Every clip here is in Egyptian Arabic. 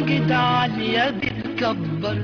المساجد عالية بتكبر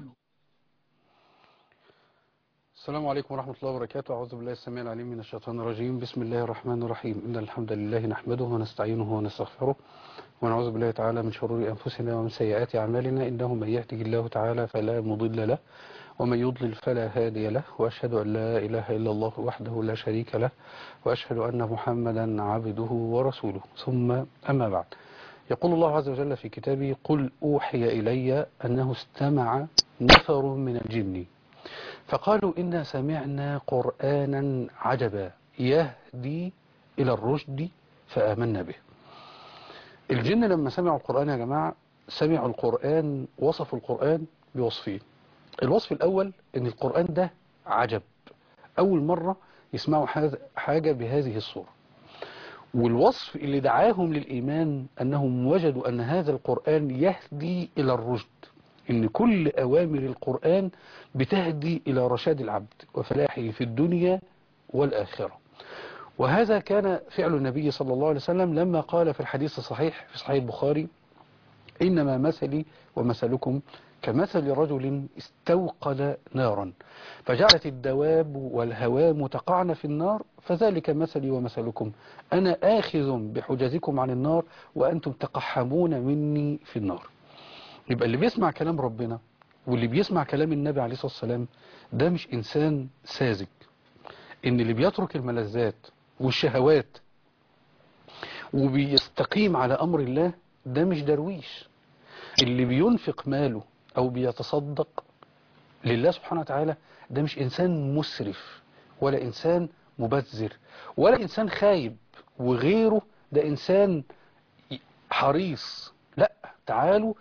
السلام عليكم ورحمة الله وبركاته أعوذ بالله السميع العليم من الشيطان الرجيم بسم الله الرحمن الرحيم إن الحمد لله نحمده ونستعينه ونستغفره ونعوذ بالله تعالى من شرور أنفسنا ومن سيئات أعمالنا إنه من يهده الله تعالى فلا مضل له ومن يضلل فلا هادي له وأشهد أن لا إله إلا الله وحده لا شريك له وأشهد أن محمدا عبده ورسوله ثم أما بعد يقول الله عز وجل في كتابه قل أوحي إلي أنه استمع نفر من الجن فقالوا إنا سمعنا قرآنا عجبا يهدي إلى الرشد فآمنا به الجن لما سمعوا القرآن يا جماعة سمعوا القرآن وصفوا القرآن بوصفين الوصف الأول أن القرآن ده عجب أول مرة يسمعوا حاجة بهذه الصورة والوصف اللي دعاهم للإيمان أنهم وجدوا أن هذا القرآن يهدي إلى الرشد إن كل أوامر القرآن بتهدي إلى رشاد العبد وفلاحه في الدنيا والآخرة وهذا كان فعل النبي صلى الله عليه وسلم لما قال في الحديث الصحيح في صحيح البخاري إنما مثلي ومثلكم كمثل رجل استوقد نارا فجعلت الدواب والهوام تقعن في النار فذلك مثلي ومثلكم أنا آخذ بحجزكم عن النار وأنتم تقحمون مني في النار يبقى اللي بيسمع كلام ربنا واللي بيسمع كلام النبي عليه الصلاة والسلام ده مش إنسان ساذج إن اللي بيترك الملذات والشهوات وبيستقيم على أمر الله ده مش درويش اللي بينفق ماله أو بيتصدق لله سبحانه وتعالى ده مش إنسان مسرف ولا إنسان مبذر ولا إنسان خايب وغيره ده إنسان حريص لا تعالوا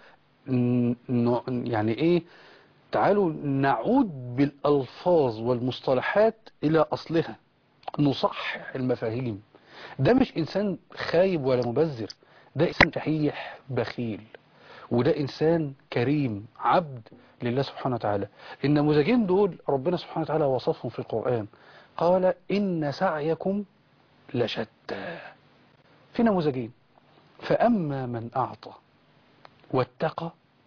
يعني ايه تعالوا نعود بالالفاظ والمصطلحات الى اصلها نصحح المفاهيم ده مش انسان خايب ولا مبذر ده انسان شحيح بخيل وده انسان كريم عبد لله سبحانه وتعالى النموذجين دول ربنا سبحانه وتعالى وصفهم في القرآن قال إن سعيكم لشتى في نموذجين فأما من أعطى واتقى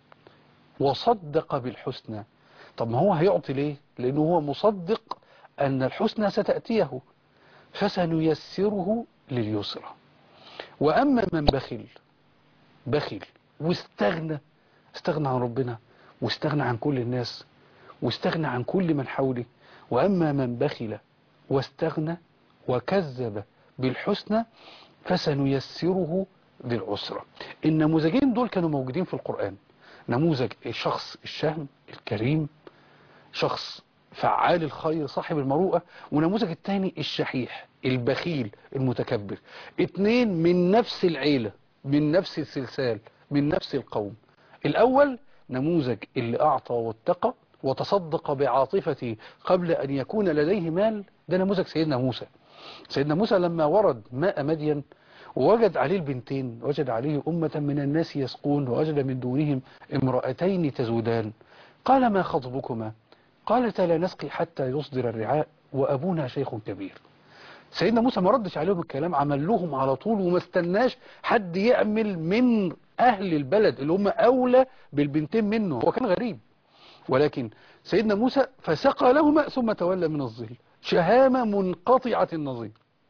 وصدق بالحسنى طب ما هو هيعطي ليه لأنه هو مصدق أن الحسنى ستأتيه فسنيسره لليسرى وأما من بخل بخل واستغنى استغنى عن ربنا واستغنى عن كل الناس واستغنى عن كل من حوله وأما من بخل واستغنى وكذب بالحسنى فسنيسره للعسرة النموذجين دول كانوا موجودين في القرآن نموذج الشخص الشهم الكريم شخص فعال الخير صاحب المروءة ونموذج الثاني الشحيح البخيل المتكبر اتنين من نفس العيلة من نفس السلسال من نفس القوم الأول نموذج اللي أعطى واتقى وتصدق بعاطفته قبل أن يكون لديه مال ده نموذج سيدنا موسى سيدنا موسى لما ورد ماء مدين ووجد عليه البنتين وجد عليه أمة من الناس يسقون ووجد من دونهم امرأتين تزودان قال ما خطبكما قالتا لا نسقي حتى يصدر الرعاء وأبونا شيخ كبير سيدنا موسى ما ردش عليهم الكلام عمل لهم على طول وما استناش حد يعمل من أهل البلد اللي هم أولى بالبنتين منه هو كان غريب ولكن سيدنا موسى فسقى لهما ثم تولى من الظل شهامة منقطعة النظير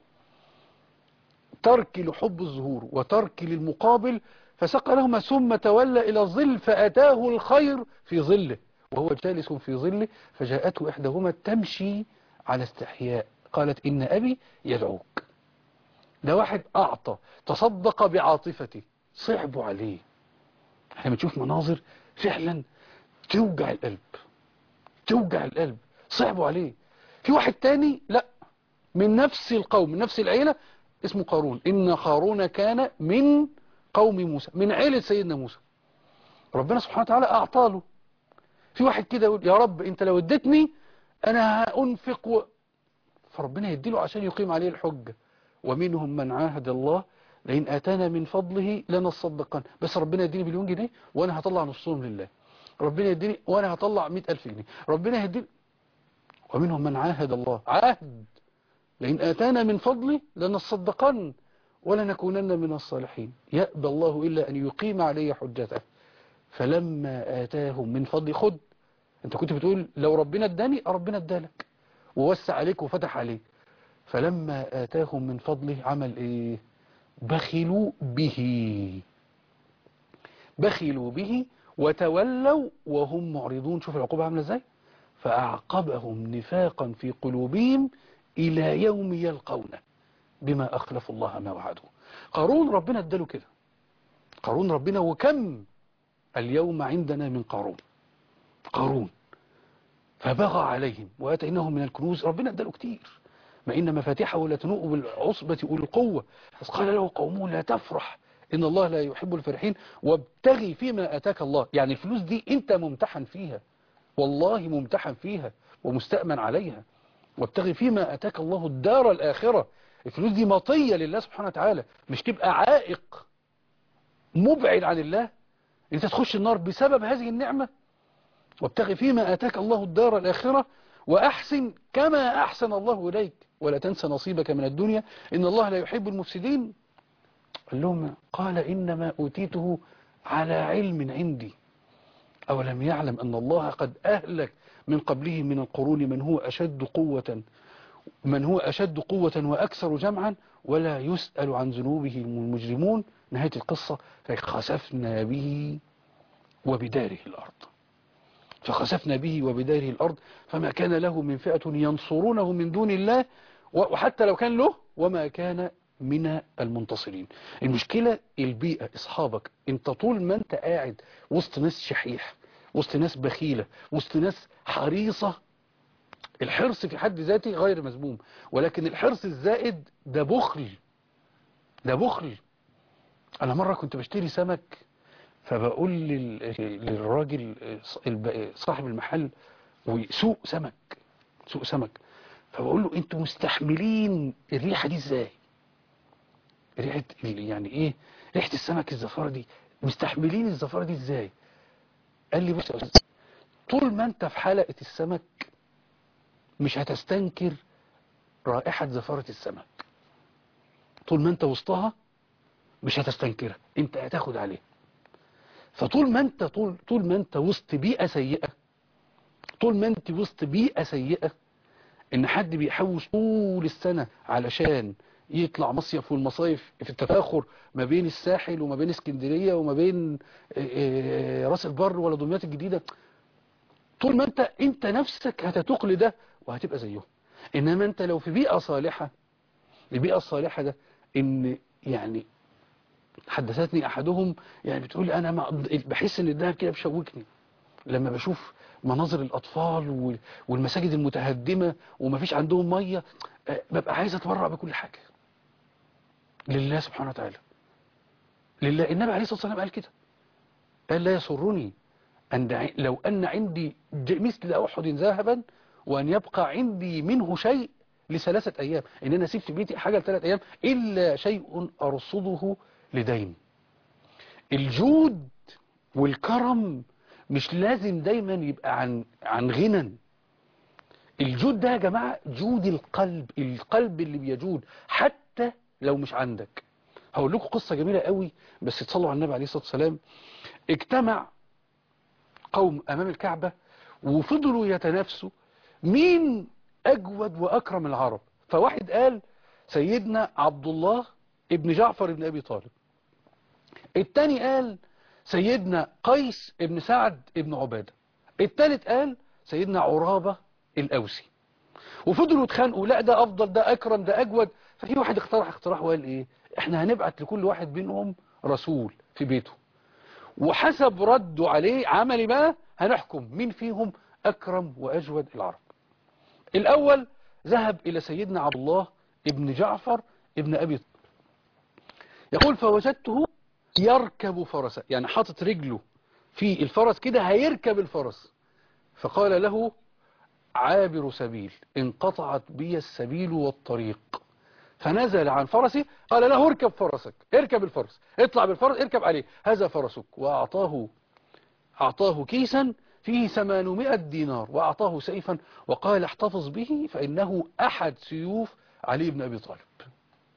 ترك لحب الظهور وترك للمقابل فسقى لهما ثم تولى إلى الظل فأتاه الخير في ظله وهو جالس في ظله فجاءته إحداهما تمشي على استحياء قالت إن أبي يدعوك ده واحد أعطى تصدق بعاطفته صعبوا عليه احنا بنشوف مناظر فعلا توجع القلب توجع القلب صعبوا عليه في واحد تاني لا من نفس القوم من نفس العيلة اسمه قارون إن قارون كان من قوم موسى من عيلة سيدنا موسى ربنا سبحانه وتعالى أعطاله في واحد كده يقول يا رب انت لو اديتني انا هأنفق و... فربنا يديله عشان يقيم عليه الحجة ومنهم من عاهد الله لئن اتانا من فضله لنصدقن بس ربنا يديني مليون جنيه وانا هطلع نصهم لله ربنا يديني وانا هطلع مئة الف جنيه ربنا يديني ومنهم من عاهد الله عهد لئن اتانا من فضله لنصدقن ولنكونن من الصالحين يأبى الله إلا أن يقيم علي حجته فلما آتاهم من فضل خد انت كنت بتقول لو ربنا اداني ربنا ادالك ووسع عليك وفتح عليك فلما آتاهم من فضله عمل ايه بخلوا به بخلوا به وتولوا وهم معرضون شوف العقوبة عاملة ازاي فأعقبهم نفاقا في قلوبهم إلى يوم يلقونه بما أخلفوا الله ما وعدوا قارون ربنا اداله كده قارون ربنا وكم اليوم عندنا من قارون قارون فبغى عليهم واتيناهم من الكنوز ربنا اداله كتير ما ان مفاتيحه لا تنوء بالعصبة اولي القوة بس قال له قومه لا تفرح ان الله لا يحب الفرحين وابتغي فيما اتاك الله يعني الفلوس دي انت ممتحن فيها والله ممتحن فيها ومستأمن عليها وابتغي فيما اتاك الله الدار الاخرة الفلوس دي مطية لله سبحانه وتعالى مش تبقى عائق مبعد عن الله انت تخش النار بسبب هذه النعمة وابتغي فيما آتاك الله الدار الآخرة وأحسن كما أحسن الله إليك ولا تنسى نصيبك من الدنيا إن الله لا يحب المفسدين قال لهم قال إنما أوتيته على علم عندي أولم يعلم أن الله قد أهلك من قبله من القرون من هو أشد قوة من هو أشد قوة وأكثر جمعا ولا يسأل عن ذنوبه المجرمون نهاية القصة فخسفنا به وبداره الأرض فخسفنا به وبداره الأرض فما كان له من فئة ينصرونه من دون الله وحتى لو كان له وما كان من المنتصرين المشكلة البيئة اصحابك انت طول ما انت قاعد وسط ناس شحيح وسط ناس بخيلة وسط ناس حريصة الحرص في حد ذاته غير مذموم ولكن الحرص الزائد ده بخل ده بخل انا مرة كنت بشتري سمك فبقول لل- للراجل الب- صاحب المحل وسوق سمك سوق سمك فبقول له انتوا مستحملين الريحة دي ازاي ريحة ال- يعني ايه ريحة السمك الزفارة دي مستحملين الزفارة دي ازاي قال لي بص يا أستاذ، طول ما انت في حلقة السمك مش هتستنكر رائحة زفارة السمك طول ما انت وسطها مش هتستنكرها انت هتاخد عليها فطول ما انت طول طول ما انت وسط بيئة سيئة طول ما انت وسط بيئة سيئة ان حد بيحوش طول السنة علشان يطلع مصيف والمصايف في التفاخر ما بين الساحل وما بين اسكندرية وما بين اه، اه، راس البر ولا دمياط الجديدة طول ما انت انت نفسك هتتوق لده وهتبقى زيهم انما انت لو في بيئة صالحة البيئة الصالحة ده ان يعني حدثتني احدهم يعني بتقول انا ما بحس ان الدهب كده بيشوكني لما بشوف مناظر الاطفال وال- والمساجد المتهدمه ومفيش عندهم ميه آه، ببقى عايز اتبرع بكل حاجه لله سبحانه وتعالى لله النبي عليه الصلاه والسلام قال كده قال لا يسرني أن دع- لو أن عندي ج- مثل أحد ذهبا وأن يبقى عندي منه شيء لثلاثة أيام إن أنا أسيب في بيتي حاجة لثلاثة أيام إلا شيء أرصده لدين الجود والكرم مش لازم دايما يبقى عن عن غنى الجود ده يا جماعة جود القلب القلب اللي بيجود حتى لو مش عندك هقول لكم قصة جميلة قوي بس تصلوا على النبي عليه الصلاة والسلام اجتمع قوم أمام الكعبة وفضلوا يتنافسوا مين أجود وأكرم العرب فواحد قال سيدنا عبد الله ابن جعفر ابن أبي طالب التاني قال سيدنا قيس ابن سعد ابن عبادة التالت قال سيدنا عرابة الأوسي وفضلوا يتخانقوا لا ده أفضل ده أكرم ده أجود ففي واحد اقترح اقتراح وقال إيه احنا هنبعت لكل واحد منهم رسول في بيته وحسب رده عليه عملي بقى هنحكم مين فيهم أكرم وأجود العرب الأول ذهب إلى سيدنا عبد الله ابن جعفر ابن أبي طالب يقول فوجدته يركب فرسا يعني حاطط رجله في الفرس كده هيركب الفرس فقال له عابر سبيل انقطعت بي السبيل والطريق فنزل عن فرسه قال له اركب فرسك اركب الفرس اطلع بالفرس اركب عليه هذا فرسك وأعطاه أعطاه كيسا فيه ثمانمائة دينار وأعطاه سيفا وقال احتفظ به فإنه أحد سيوف علي بن أبي طالب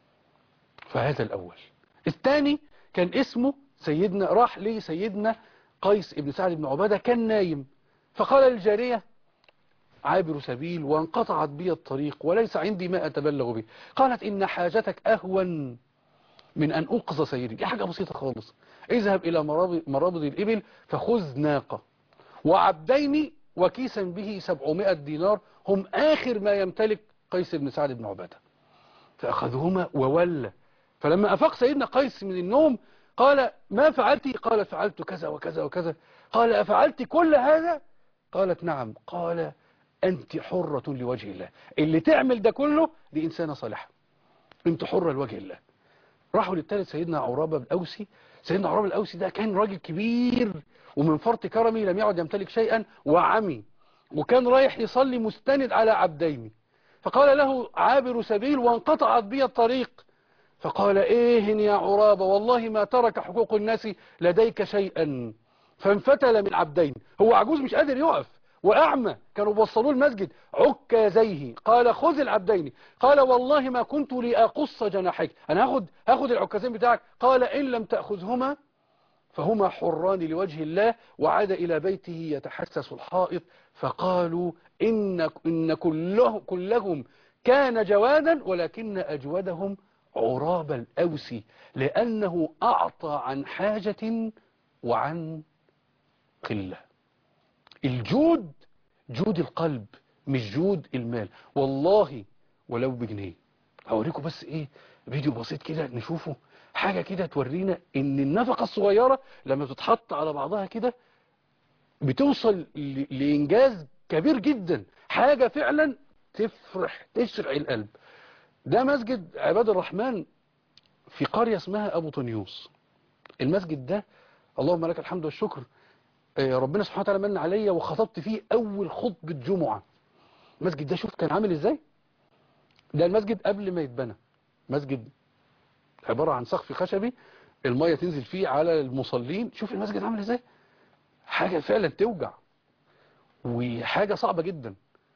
فهذا الأول الثاني كان اسمه سيدنا راح لي سيدنا قيس ابن سعد بن عبادة كان نايم فقال للجارية عابر سبيل وانقطعت بي الطريق وليس عندي ما أتبلغ به قالت إن حاجتك أهون من أن أقظ سيدي دي حاجة بسيطة خالص اذهب إلى مرابض, مرابض الإبل فخذ ناقة وعبدين وكيسا به سبعمائة دينار هم آخر ما يمتلك قيس بن سعد بن عبادة فأخذهما وولى فلما أفاق سيدنا قيس من النوم قال ما فعلت قال فعلت كذا وكذا وكذا قال أفعلت كل هذا قالت نعم قال أنت حرة لوجه الله اللي تعمل ده كله دي إنسانة صالحة أنت حرة لوجه الله راحوا للثالث سيدنا عرابة الأوسي سيدنا عرابة الأوسي ده كان راجل كبير ومن فرط كرمه لم يعد يمتلك شيئا وعمي وكان رايح يصلي مستند على عبدين فقال له عابر سبيل وانقطعت بي الطريق فقال ايه يا عرابة والله ما ترك حقوق الناس لديك شيئا فانفتل من عبدين هو عجوز مش قادر يقف وأعمى كانوا بوصلوه المسجد عكازيه قال خذ العبدين قال والله ما كنت لأقص جناحيك أنا هاخد, هاخد العكازين بتاعك قال إن لم تأخذهما فهما حران لوجه الله وعاد إلى بيته يتحسس الحائط فقالوا إن, إن كله كلهم كان جوادا ولكن أجودهم عراب الأوسي لأنه أعطى عن حاجة وعن قلة الجود جود القلب مش جود المال والله ولو بجنيه هوريكم بس ايه فيديو بسيط كده نشوفه حاجة كده تورينا ان النفقة الصغيرة لما تتحط على بعضها كده بتوصل لإنجاز كبير جدا حاجة فعلا تفرح تشرع القلب ده مسجد عباد الرحمن في قرية اسمها أبو طنيوس المسجد ده اللهم لك الحمد والشكر ربنا سبحانه وتعالى من عليا وخطبت فيه أول خطبة جمعة المسجد ده شوف كان عامل إزاي ده المسجد قبل ما يتبنى مسجد عبارة عن سقف خشبي المية تنزل فيه على المصلين شوف المسجد عامل إزاي حاجة فعلا توجع وحاجة صعبة جدا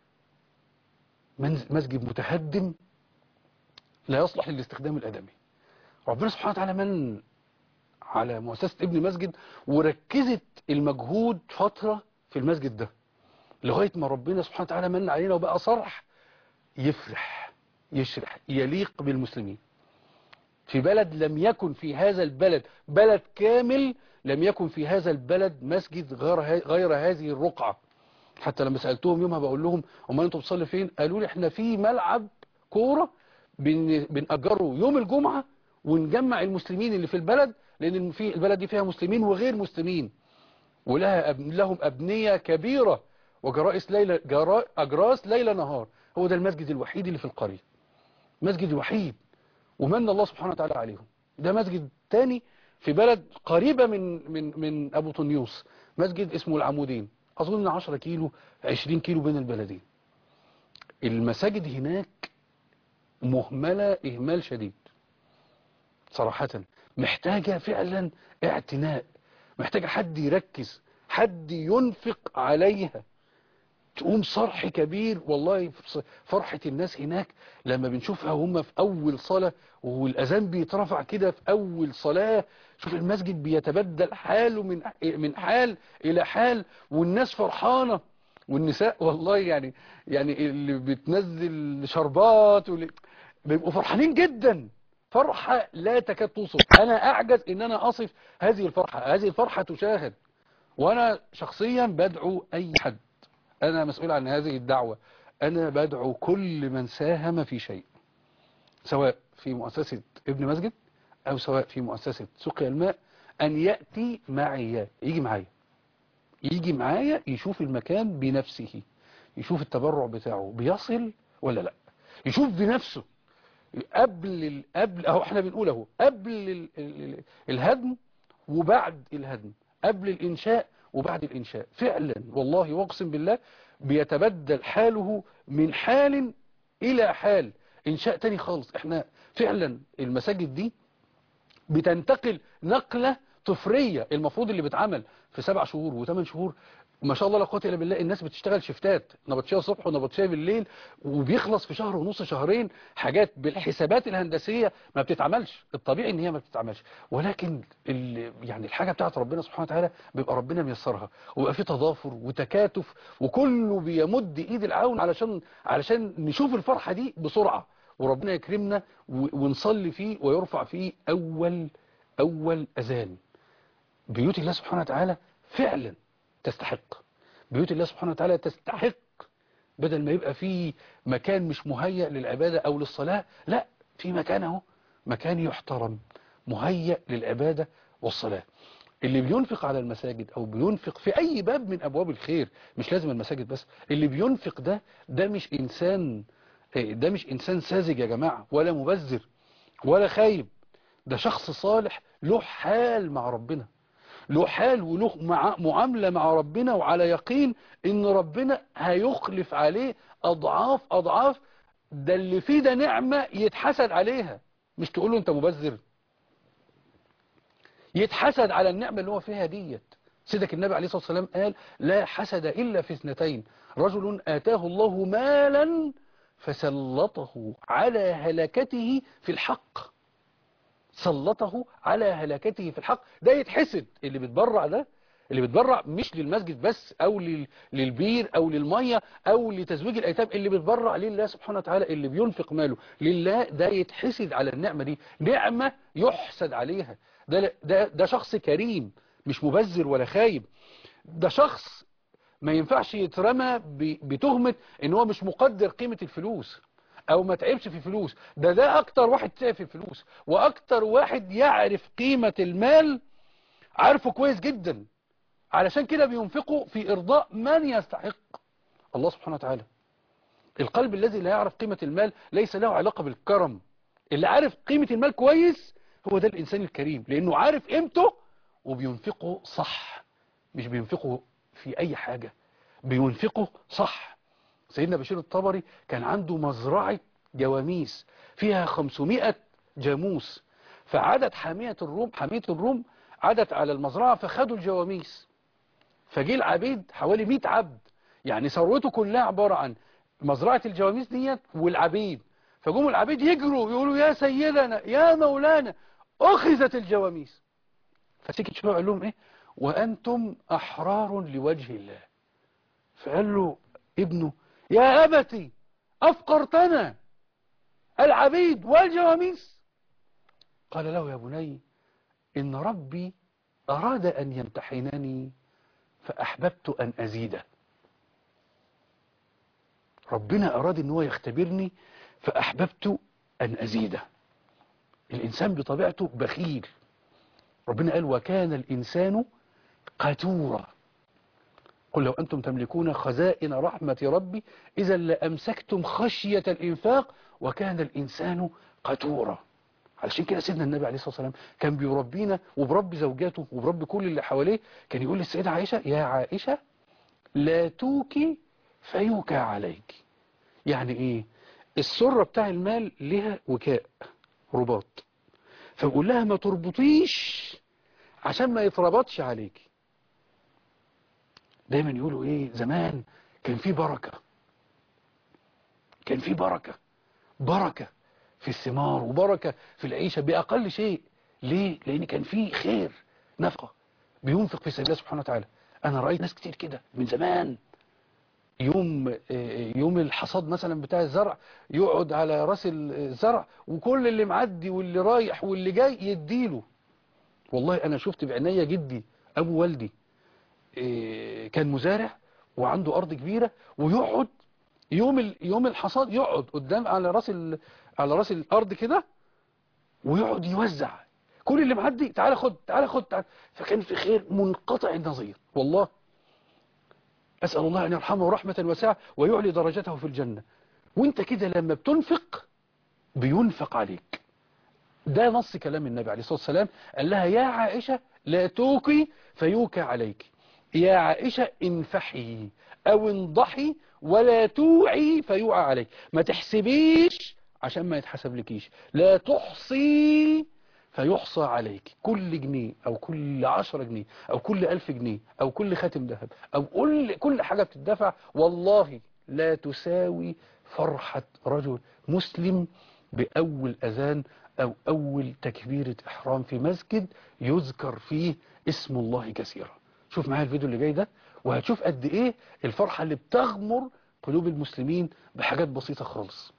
مسجد متهدم لا يصلح للاستخدام الأدمي ربنا سبحانه وتعالى من على مؤسسة ابن مسجد وركزت المجهود فترة في المسجد ده لغاية ما ربنا سبحانه وتعالى من علينا وبقى صرح يفرح يشرح يليق بالمسلمين في بلد لم يكن في هذا البلد بلد كامل لم يكن في هذا البلد مسجد غير, غير هذه الرقعة حتى لما سألتهم يومها بقول لهم امال انتوا بتصلي فين قالوا لي احنا في ملعب كورة بن بنأجره يوم الجمعة ونجمع المسلمين اللي في البلد لأن في البلد دي فيها مسلمين وغير مسلمين ولها أب... لهم أبنية كبيرة وجرائس ليلة جرا... أجراس ليلة نهار هو ده المسجد الوحيد اللي في القرية مسجد الوحيد ومن الله سبحانه وتعالى عليهم ده مسجد تاني في بلد قريبة من من من أبو طنيوس مسجد اسمه العمودين أظن 10 كيلو 20 كيلو بين البلدين المساجد هناك مهملة إهمال شديد صراحة محتاجة فعلا اعتناء محتاجة حد يركز حد ينفق عليها تقوم صرح كبير والله فرحة الناس هناك لما بنشوفها هم في أول صلاة والأذان بيترفع كده في أول صلاة شوف المسجد بيتبدل حاله من من حال إلى حال والناس فرحانة والنساء والله يعني يعني اللي بتنزل شربات واللي بيبقوا فرحانين جدا فرحة لا تكاد توصف أنا أعجز إن أنا أصف هذه الفرحة هذه الفرحة تشاهد وأنا شخصيا بدعو أي حد أنا مسؤول عن هذه الدعوة أنا بدعو كل من ساهم في شيء سواء في مؤسسة ابن مسجد أو سواء في مؤسسة سقيا الماء أن يأتي معي يجي معايا يجي معايا يشوف المكان بنفسه يشوف التبرع بتاعه بيصل ولا لا يشوف بنفسه قبل ال... قبل اهو احنا بنقول اهو قبل ال... ال... الهدم وبعد الهدم قبل الانشاء وبعد الانشاء فعلا والله واقسم بالله بيتبدل حاله من حال الى حال انشاء تاني خالص احنا فعلا المساجد دي بتنتقل نقلة طفرية المفروض اللي بتعمل في سبع شهور وثمان شهور ما شاء الله لا قوه الا بالله الناس بتشتغل شفتات نبطشيه الصبح ونبطشيه بالليل وبيخلص في شهر ونص شهرين حاجات بالحسابات الهندسيه ما بتتعملش الطبيعي ان هي ما بتتعملش ولكن ال- يعني الحاجه بتاعت ربنا سبحانه وتعالى بيبقى ربنا ميسرها ويبقى في تضافر وتكاتف وكله بيمد ايد العون علشان علشان نشوف الفرحه دي بسرعه وربنا يكرمنا و- ونصلي فيه ويرفع فيه اول اول اذان بيوت الله سبحانه وتعالى فعلا تستحق بيوت الله سبحانه وتعالى تستحق بدل ما يبقى في مكان مش مهيأ للعبادة أو للصلاة لا في مكان اهو مكان يحترم مهيأ للعبادة والصلاة اللي بينفق على المساجد أو بينفق في أي باب من أبواب الخير مش لازم المساجد بس اللي بينفق ده ده مش إنسان ده مش إنسان ساذج يا جماعة ولا مبذر ولا خايب ده شخص صالح له حال مع ربنا له حال وله مع معاملة مع ربنا وعلى يقين ان ربنا هيخلف عليه اضعاف اضعاف ده اللي فيه ده نعمة يتحسد عليها مش تقول له انت مبذر يتحسد على النعمة اللي هو فيها ديت سيدك النبي عليه الصلاة والسلام قال لا حسد إلا في اثنتين رجل آتاه الله مالا فسلطه على هلكته في الحق سلطه على هلاكته في الحق ده يتحسد اللي بيتبرع ده اللي بيتبرع مش للمسجد بس او لل- للبير او للمية او لتزويج الايتام اللي بيتبرع لله سبحانه وتعالى اللي بينفق ماله لله ده يتحسد على النعمة دي نعمة يحسد عليها ده, ده, ده شخص كريم مش مبذر ولا خايب ده شخص ما ينفعش يترمى ب- بتهمة ان هو مش مقدر قيمة الفلوس او ما تعبش في فلوس ده ده اكتر واحد تعب في الفلوس واكتر واحد يعرف قيمة المال عارفه كويس جدا علشان كده بينفقوا في ارضاء من يستحق الله سبحانه وتعالى القلب الذي لا يعرف قيمة المال ليس له علاقة بالكرم اللي عارف قيمة المال كويس هو ده الانسان الكريم لانه عارف قيمته وبينفقه صح مش بينفقه في اي حاجة بينفقه صح سيدنا بشير الطبري كان عنده مزرعة جواميس فيها 500 جاموس فعدت حامية الروم حامية الروم عدت على المزرعة فخدوا الجواميس فجي العبيد حوالي 100 عبد يعني ثروته كلها عبارة عن مزرعة الجواميس ديت والعبيد فجم العبيد يجروا يقولوا يا سيدنا يا مولانا أخذت الجواميس فسكت شوية قال لهم ايه وأنتم أحرار لوجه الله فقال له ابنه يا أبتي أفقرتنا العبيد والجواميس قال له يا بني إن ربي أراد أن يمتحنني فأحببت أن أزيده ربنا أراد أن هو يختبرني فأحببت أن أزيده الإنسان بطبيعته بخيل ربنا قال وكان الإنسان قتورا قل لو أنتم تملكون خزائن رحمة ربي إذا لأمسكتم خشية الإنفاق وكان الإنسان قتورا علشان كده سيدنا النبي عليه الصلاة والسلام كان بيربينا وبربي زوجاته وبربي كل اللي حواليه كان يقول للسيدة عائشة يا عائشة لا توكي فيوكى عليك يعني ايه السرة بتاع المال لها وكاء رباط فبقول لها ما تربطيش عشان ما يتربطش عليك دايما يقولوا ايه زمان كان في بركة كان في بركة بركة في الثمار وبركة في العيشة بأقل شيء ليه؟ لأن كان في خير نفقة بينفق في سبيل الله سبحانه وتعالى أنا رأيت ناس كتير كده من زمان يوم يوم الحصاد مثلا بتاع الزرع يقعد على راس الزرع وكل اللي معدي واللي رايح واللي جاي يديله والله أنا شفت بعينيا جدي أبو والدي إيه، كان مزارع وعنده أرض كبيرة ويقعد يوم ال- يوم الحصاد يقعد قدام على راس ال- على راس الأرض كده ويقعد يوزع كل اللي معدي تعالى خد تعالى خد تعالى فكان في خير منقطع النظير والله أسأل الله أن يرحمه رحمة واسعة ويعلي درجته في الجنة وانت كده لما بتنفق بينفق عليك ده نص كلام النبي عليه الصلاة والسلام قال لها يا عائشة لا توقي فيوكى عليك يا عائشة انفحي او انضحي ولا توعي فيوعى عليك ما تحسبيش عشان ما يتحسب لكيش لا تحصي فيحصى عليك كل جنيه او كل عشرة جنيه او كل الف جنيه او كل خاتم ذهب او كل كل حاجة بتدفع والله لا تساوي فرحة رجل مسلم بأول أذان أو أول تكبيرة إحرام في مسجد يذكر فيه اسم الله كثيرا شوف معايا الفيديو اللي جاي ده وهتشوف قد إيه الفرحة اللي بتغمر قلوب المسلمين بحاجات بسيطة خالص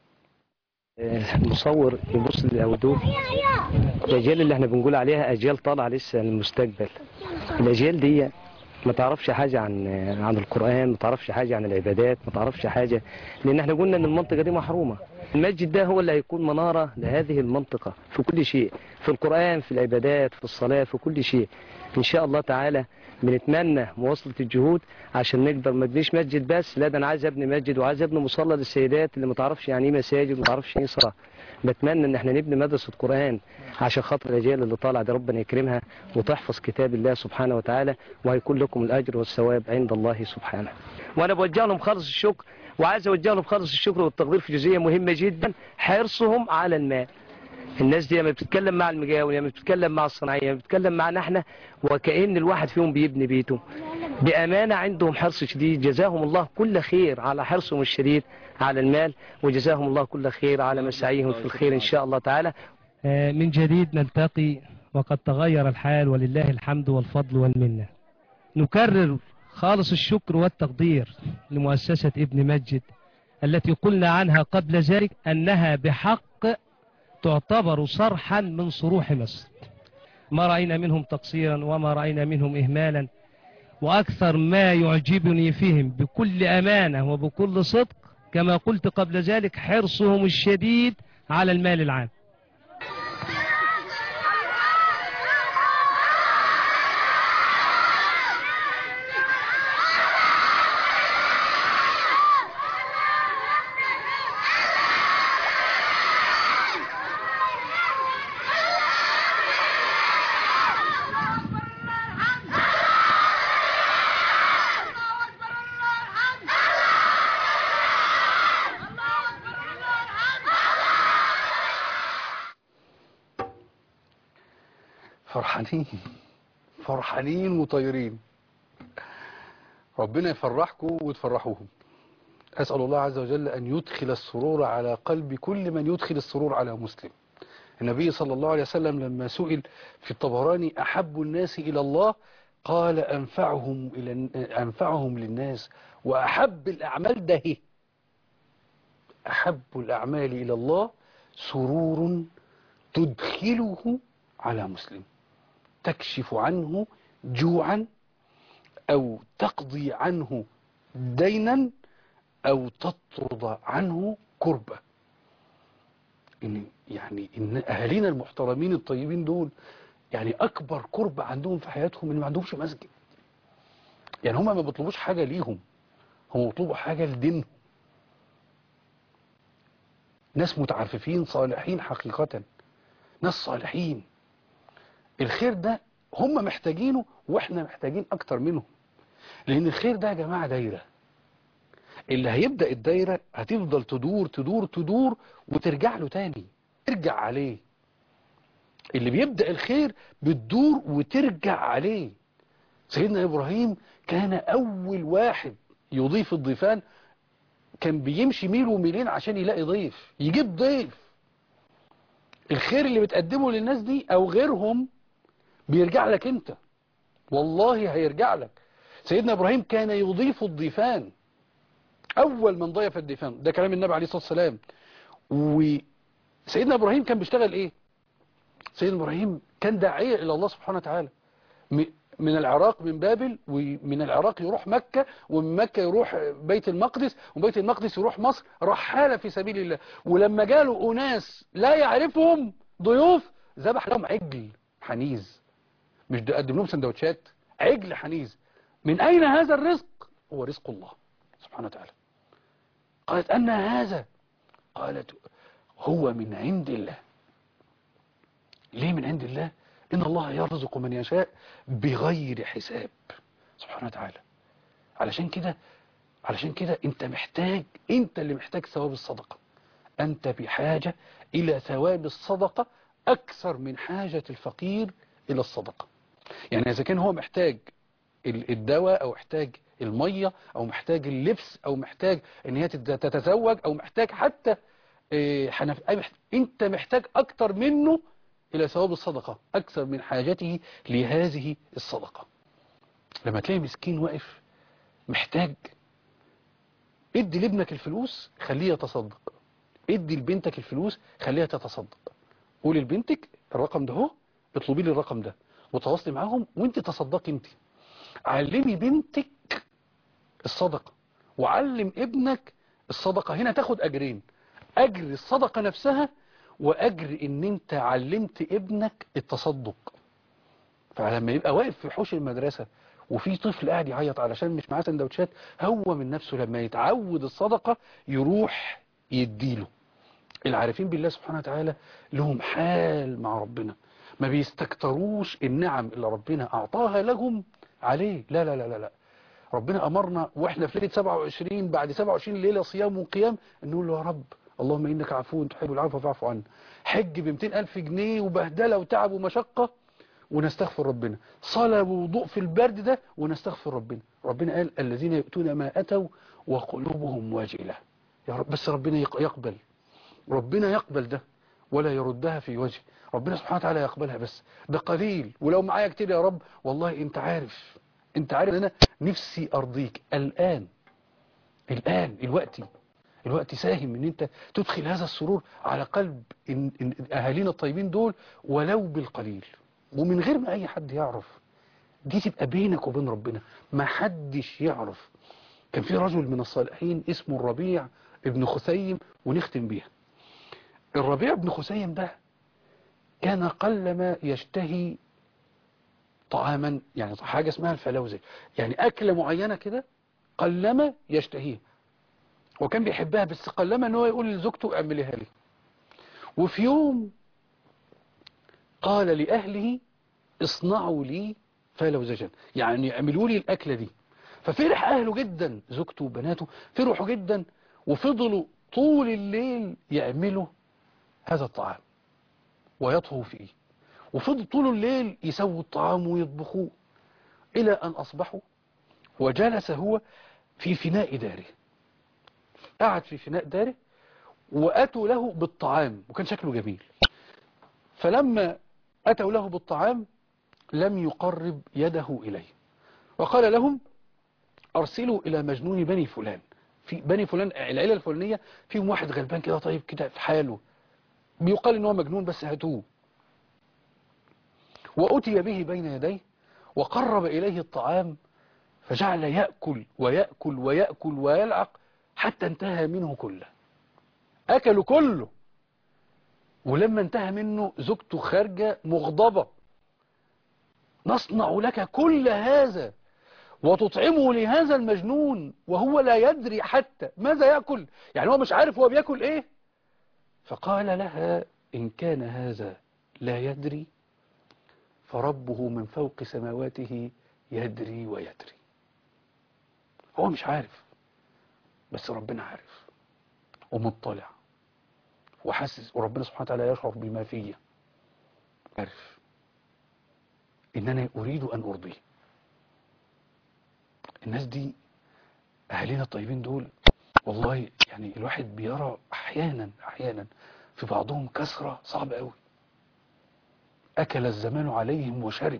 المصور يبص للأودوب الأجيال اللي احنا بنقول عليها أجيال طالعة لسه للمستقبل الأجيال دي ما تعرفش حاجة عن عن القرآن ما تعرفش حاجة عن العبادات ما تعرفش حاجة لأن احنا قلنا ان المنطقة دي محرومة المسجد ده هو اللي هيكون منارة لهذه المنطقة في كل شيء في القرآن في العبادات في الصلاة في كل شيء إن شاء الله تعالى بنتمنى مواصلة الجهود عشان نقدر ما تبنيش مسجد بس لا ده انا عايز ابني مسجد وعايز ابني مصلى للسيدات اللي ما تعرفش يعني ايه مساجد وما تعرفش يعني ايه صلاة بتمنى ان احنا نبني مدرسة قرآن عشان خاطر الاجيال اللي طالعه دي ربنا يكرمها وتحفظ كتاب الله سبحانه وتعالى وهيكون لكم الاجر والثواب عند الله سبحانه وانا بوجه لهم خالص الشكر وعايز اوجه لهم خالص الشكر والتقدير في جزئيه مهمه جدا حرصهم على المال الناس دي لما بتتكلم مع المجاول لما بتتكلم مع الصناعيه لما بتتكلم معنا احنا وكأن الواحد فيهم بيبني بيته بأمانة عندهم حرص شديد جزاهم الله كل خير على حرصهم الشديد على المال وجزاهم الله كل خير على مسعيهم في الخير إن شاء الله تعالى آه، من جديد نلتقي وقد تغير الحال ولله الحمد والفضل والمنة نكرر خالص الشكر والتقدير لمؤسسة ابن مسجد التي قلنا عنها قبل ذلك أنها بحق تعتبر صرحا من صروح مصر ما رأينا منهم تقصيرا وما رأينا منهم إهمالا وأكثر ما يعجبني فيهم بكل أمانة وبكل صدق كما قلت قبل ذلك حرصهم الشديد على المال العام فرحانين فرحانين وطايرين ربنا يفرحكم وتفرحوهم أسأل الله عز وجل أن يدخل السرور على قلب كل من يدخل السرور على مسلم النبي صلى الله عليه وسلم لما سئل في الطبراني أحب الناس إلى الله قال أنفعهم, إلى أنفعهم للناس وأحب الأعمال ده أحب الأعمال إلى الله سرور تدخله على مسلم تكشف عنه جوعا أو تقضي عنه دينا أو تطرد عنه كربة إن يعني إن أهالينا المحترمين الطيبين دول يعني أكبر كربة عندهم في حياتهم إن ما عندهمش مسجد يعني هما ما بيطلبوش حاجة ليهم هم بيطلبوا حاجة لدينهم ناس متعففين صالحين حقيقة ناس صالحين الخير ده هم محتاجينه واحنا محتاجين اكتر منهم لان الخير ده يا جماعة دايرة اللي هيبدأ الدايرة هتفضل تدور تدور تدور وترجع له تاني ترجع عليه اللي بيبدأ الخير بتدور وترجع عليه سيدنا إبراهيم كان أول واحد يضيف الضيفان كان بيمشي ميل وميلين عشان يلاقي ضيف يجيب ضيف الخير اللي بتقدمه للناس دي أو غيرهم بيرجع لك انت والله هيرجع لك سيدنا ابراهيم كان يضيف الضيفان اول من ضيف الضيفان ده كلام النبي عليه الصلاة والسلام وسيدنا ابراهيم كان بيشتغل ايه سيدنا ابراهيم كان داعية الى الله سبحانه وتعالى من العراق من بابل ومن العراق يروح مكة ومن مكة يروح بيت المقدس ومن بيت المقدس يروح مصر رحالة في سبيل الله ولما جاله أناس لا يعرفهم ضيوف ذبح لهم عجل حنيز مش ده قدم لهم سندوتشات عجل حنيز من أين هذا الرزق هو رزق الله سبحانه وتعالى قالت أن هذا قالت هو من عند الله ليه من عند الله إن الله يرزق من يشاء بغير حساب سبحانه وتعالى علشان كده علشان كده انت محتاج انت اللي محتاج ثواب الصدقة انت بحاجة الى ثواب الصدقة أكثر من حاجة الفقير إلى الصدقة يعني إذا كان هو محتاج ال- الدواء أو محتاج المية أو محتاج اللبس أو محتاج إن هي تت- تتزوج أو محتاج حتى إيه، حنف... أي محت... أنت محتاج أكتر منه إلى ثواب الصدقة أكثر من حاجته لهذه الصدقة لما تلاقي مسكين واقف محتاج ادي لابنك الفلوس خليه يتصدق ادي لبنتك الفلوس خليها تتصدق قولي لبنتك الرقم ده اهو اطلبي لي الرقم ده وتواصلي معاهم وانت تصدقي انت علمي بنتك الصدقة وعلم ابنك الصدقة هنا تاخد اجرين اجر الصدقة نفسها واجر ان انت علمت ابنك التصدق فلما يبقى واقف في حوش المدرسة وفي طفل قاعد يعيط علشان مش معاه سندوتشات هو من نفسه لما يتعود الصدقة يروح يديله العارفين بالله سبحانه وتعالى لهم حال مع ربنا ما بيستكتروش النعم اللي ربنا أعطاها لهم عليه لا لا لا لا, لا. ربنا أمرنا وإحنا في ليلة 27 بعد 27 ليلة صيام وقيام نقول له يا رب اللهم إنك عفو تحب العفو فاعف عنا حج ب 200 ألف جنيه وبهدلة وتعب ومشقة ونستغفر ربنا صلاة ووضوء في البرد ده ونستغفر ربنا ربنا قال الذين يؤتون ما أتوا وقلوبهم واجلة يا رب بس ربنا يق- يقبل ربنا يقبل ده ولا يردها في وجه ربنا سبحانه وتعالى يقبلها بس ده قليل ولو معايا كتير يا رب والله انت عارف انت عارف ان انا نفسي ارضيك الان الان الوقتي الوقت ساهم ان انت تدخل هذا السرور على قلب إن إن اهالينا الطيبين دول ولو بالقليل ومن غير ما اي حد يعرف دي تبقى بينك وبين ربنا ما حدش يعرف كان في رجل من الصالحين اسمه الربيع ابن خثيم ونختم بيها الربيع ابن خثيم ده كان قلما يشتهي طعاما يعني حاجة اسمها الفلوزة يعني أكلة معينة كده قلما يشتهيها وكان بيحبها بس قلما ان هو يقول لزوجته اعمليها لي وفي يوم قال لأهله اصنعوا لي فلوزجا يعني اعملوا لي الأكلة دي ففرح أهله جدا زوجته وبناته فرحوا جدا وفضلوا طول الليل يعملوا هذا الطعام ويطهوا فيه وفضل طول الليل يسووا الطعام ويطبخوه إلى أن أصبحوا وجلس هو في فناء داره قعد في فناء داره وأتوا له بالطعام وكان شكله جميل فلما أتوا له بالطعام لم يقرب يده إليه وقال لهم أرسلوا إلى مجنون بني فلان في بني فلان العيلة الفلانية فيهم واحد غلبان كده طيب كده في حاله بيقال ان هو مجنون بس هاتوه وأتي به بين يديه وقرب إليه الطعام فجعل يأكل ويأكل ويأكل ويلعق حتى انتهى منه كله أكلوا كله ولما انتهى منه زوجته خارجة مغضبة نصنع لك كل هذا وتطعمه لهذا المجنون وهو لا يدري حتى ماذا يأكل يعني هو مش عارف هو بيأكل ايه فقال لها إن كان هذا لا يدري فربه من فوق سماواته يدري ويدري هو مش عارف بس ربنا عارف ومطلع وحاسس وربنا سبحانه وتعالى يشعر بما فيه عارف إن أنا أريد أن أرضيه الناس دي أهالينا الطيبين دول والله يعني الواحد بيرى أحيانا أحيانا في بعضهم كسرة صعبة قوي أكل الزمان عليهم وشرب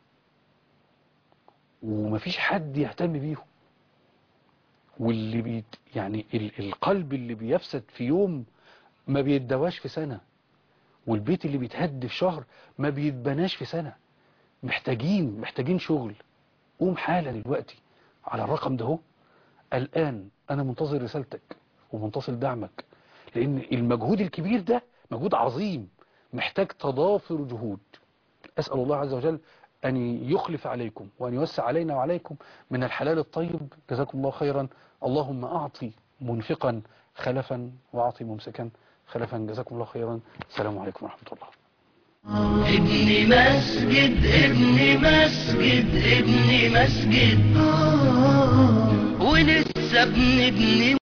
ومفيش حد يهتم بيهم واللي بيت يعني ال- القلب اللي بيفسد في يوم ما بيتدواش في سنة والبيت اللي بيتهد في شهر ما بيتبناش في سنة محتاجين محتاجين شغل قوم حالا دلوقتي على الرقم ده هو الآن أنا منتظر رسالتك ومنتظر دعمك لأن المجهود الكبير ده مجهود عظيم محتاج تضافر جهود أسأل الله عز وجل أن يخلف عليكم وأن يوسع علينا وعليكم من الحلال الطيب جزاكم الله خيرا اللهم أعطي منفقا خلفا وأعطي ممسكا خلفا جزاكم الله خيرا السلام عليكم ورحمة الله ابني مسجد ابني مسجد ابني مسجد ولسه بنبني